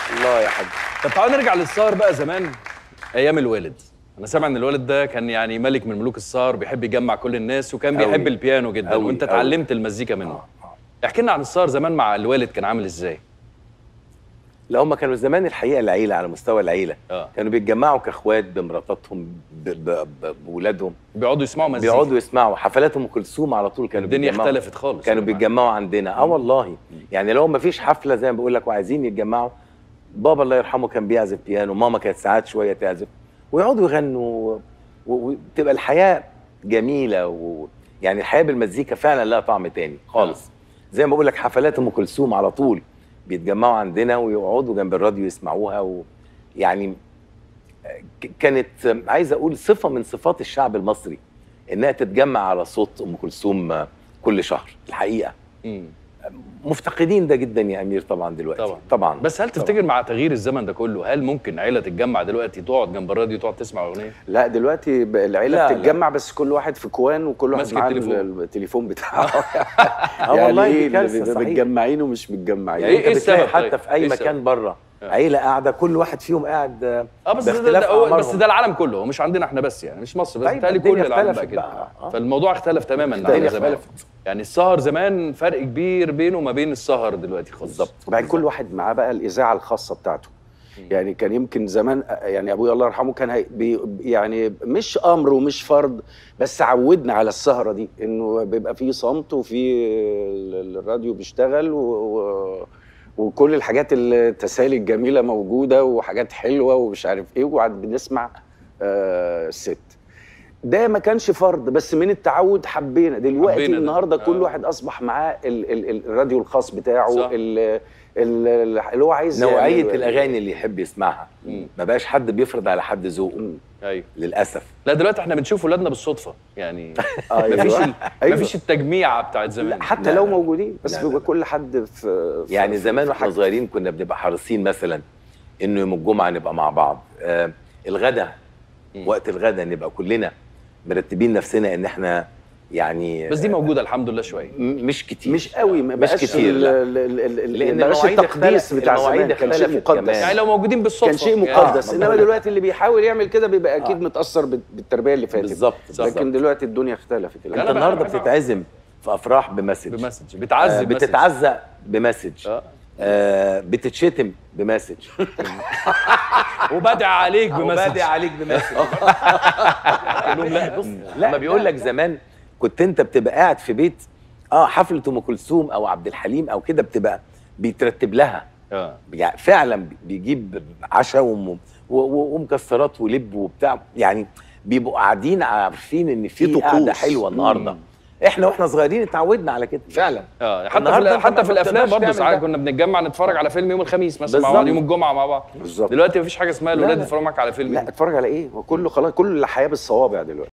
الله يا حاج طب تعالوا نرجع للسهر بقى زمان ايام الوالد انا سامع ان الوالد ده كان يعني ملك من ملوك السهر بيحب يجمع كل الناس وكان أوي. بيحب البيانو جدا أوي، وانت أوي. اتعلمت المزيكا منه احكي لنا عن السهر زمان مع الوالد كان عامل ازاي لا هم كانوا زمان الحقيقه العيله على مستوى العيله اه كانوا بيتجمعوا كاخوات بمراتاتهم ب- ب- ب- بولادهم بيقعدوا يسمعوا مزيكا بيقعدوا يسمعوا حفلات ام كلثوم على طول كانوا الدنيا بيتجمعوا. اختلفت خالص كانوا زمان. بيتجمعوا عندنا اه والله يعني لو ما فيش حفله زي ما بقول لك وعايزين يتجمعوا بابا الله يرحمه كان بيعزف بيانو ماما كانت ساعات شويه تعزف ويقعدوا يغنوا و- و- وتبقى الحياه جميله و... يعني الحياه بالمزيكا فعلا لها طعم تاني خالص زي ما بقول لك حفلات ام كلثوم على طول بيتجمعوا عندنا ويقعدوا جنب الراديو يسمعوها و... يعني ك- كانت عايز اقول صفه من صفات الشعب المصري انها تتجمع على صوت ام كلثوم كل شهر الحقيقه مم. مفتقدين ده جدا يا امير طبعا دلوقتي طبعا. طبعا بس هل تفتكر مع تغيير الزمن ده كله هل ممكن عيله تتجمع دلوقتي تقعد جنب الراديو تقعد تسمع اغنيه لا دلوقتي ب- العيله لا، لا. بتتجمع بس كل واحد في كوان وكل واحد ماسك معاه التليفون. ال- التليفون بتاعه اه والله إيه دي اللي كارثه بيبقى صحيح متجمعين ومش متجمعين يعني انت إيه بتلاقي السبب حتى طيب؟ في اي إيه مكان السبب؟ بره آه. عيله قاعده كل واحد فيهم قاعد اه بس ده, ده, باختلاف ده هو- أعمارهم. بس ده العالم كله مش عندنا احنا بس يعني مش مصر بس طيب، بالتالي الدنيا كل العالم بقى اختلفت كده بقى، آه. فالموضوع اختلف تماما عن الدنيا زمان اختلفت. يعني السهر زمان فرق كبير بينه وما بين السهر دلوقتي خالص بالظبط وبعدين كل واحد معاه بقى الاذاعه الخاصه بتاعته يعني كان يمكن زمان يعني ابويا الله يرحمه كان هي بي يعني مش امر ومش فرض بس عودنا على السهره دي انه بيبقى فيه صمت وفي ال- الراديو بيشتغل و و وكل الحاجات التسالي الجميله موجوده وحاجات حلوه ومش عارف ايه وقعد بنسمع آه الست ده ما كانش فرض بس من التعود حبينا دلوقتي حبينا ده. النهارده كل آه. واحد اصبح معاه ال ال ال الراديو الخاص بتاعه صح. ال- ال- اللي هو عايز نوعيه يعمله. الاغاني اللي يحب يسمعها مم. ما بقاش حد بيفرض على حد ذوقه مم. ايوه للاسف لا دلوقتي احنا بنشوف ولادنا بالصدفه يعني أيوة. مفيش ال... أيوة. مفيش التجميعه بتاعت زمان لا حتى لا، لو لا. موجودين بس لا، بيبقى لا. كل حد في في- يعني في- زمان في واحنا حاجة. صغيرين كنا بنبقى حريصين مثلا انه يوم الجمعه نبقى مع بعض آه الغدا مم. وقت الغدا نبقى كلنا مرتبين نفسنا ان احنا يعني بس دي موجوده الحمد لله شويه م- مش كتير مش قوي ما مش بقاش كتير، ال- لا. ال- ال- ال- ال- لأن ما بقاش المواعيد التقديس اختلفت- بتاع المواعيد زمان كان شيء اختلفت مقدس كمان. يعني لو موجودين بالصدفه كان شيء يعني مقدس آه، انما ما- دلوقتي اللي بيحاول يعمل كده بيبقى اكيد متاثر بال- بالتربيه اللي فاتت بالظبط صح. لكن دلوقتي الدنيا اختلفت لا، انت أنا النهارده بحب- بتتعزم في افراح بمسج بمسج آه بتعذب مسج. بتتعزى بمسج آه. آه بتتشتم بمسج وبدع عليك بمسج وبادئ عليك بمسج لهم لا بص لا ما بيقول لك زمان كنت انت بتبقى قاعد في بيت اه حفله ام كلثوم او عبد الحليم او كده بتبقى بيترتب لها اه يعني فعلا بيجيب عشاء وم- و- و- ومكسرات ولب وبتاع يعني بيبقوا قاعدين عارفين ان في في طقوس. قعده حلوه النهارده مم. احنا واحنا صغيرين اتعودنا على كده فعلا اه حتى النهاردة في أنت حتى ما في الافلام بتقدرش برضه تعمل ساعات ده. كنا بنتجمع نتفرج على فيلم يوم الخميس مثلا مع بالظبط. بعض يوم الجمعه مع بعض بالظبط دلوقتي مفيش حاجه اسمها الولاد لا. يتفرجوا معاك على فيلم لا اتفرج على ايه هو كله خلاص كل الحياه بالصوابع دلوقتي